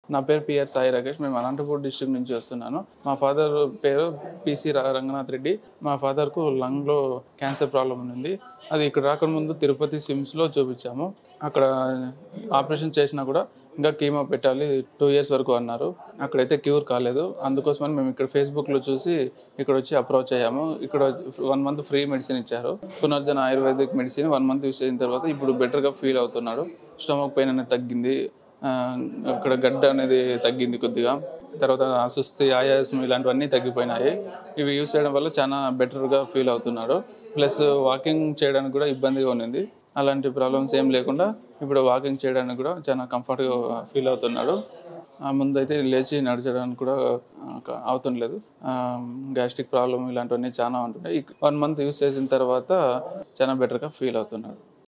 నా పేరు పిఆర్ సాయి రాకేష్ మేము అనంతపూర్ డిస్ట్రిక్ట్ నుంచి వస్తున్నాను మా ఫాదర్ పేరు పిసి రంగనాథ్ రెడ్డి మా ఫాదర్కు లంగ్లో క్యాన్సర్ ప్రాబ్లం ఉంది అది ఇక్కడ రాకముందు తిరుపతి సిమ్స్లో చూపించాము అక్కడ ఆపరేషన్ చేసినా కూడా ఇంకా కీమో పెట్టాలి టూ ఇయర్స్ వరకు అన్నారు అక్కడైతే క్యూర్ కాలేదు అందుకోసమని మేము ఇక్కడ ఫేస్బుక్లో చూసి ఇక్కడ వచ్చి అప్రోచ్ అయ్యాము ఇక్కడ వన్ మంత్ ఫ్రీ మెడిసిన్ ఇచ్చారు Punarjana ayurvedic medicine one month use అయిన తర్వాత ఇప్పుడు బెటర్గా ఫీల్ అవుతున్నాడు స్టమక్ పెయిన్ అనేది తగ్గింది ఆ, అక్కడ గడ్డ అనేది తగ్గింది కొద్దిగా తర్వాత సుస్థి ఆయాసం ఇలాంటివన్నీ తగ్గిపోయినాయి ఇవి యూస్ చేయడం వల్ల చాలా బెటర్గా ఫీల్ అవుతున్నాడు ప్లస్ వాకింగ్ చేయడానికి కూడా ఇబ్బందిగా ఉన్నింది అలాంటి ప్రాబ్లమ్స్ ఏం లేకుండా ఇప్పుడు వాకింగ్ చేయడానికి కూడా చాలా కంఫర్ట్గా ఫీల్ అవుతున్నాడు ఆ ముందైతే లేచి నడచడానికి కూడా ఆ, క- అవుతుండలేదు గ్యాస్ట్రిక్ ప్రాబ్లం ఇలాంటివన్నీ చాలా ఉంటున్నాయి వన్ మంత్ యూస్ చేసిన తర్వాత చాలా బెటర్గా ఫీల్ అవుతున్నాడు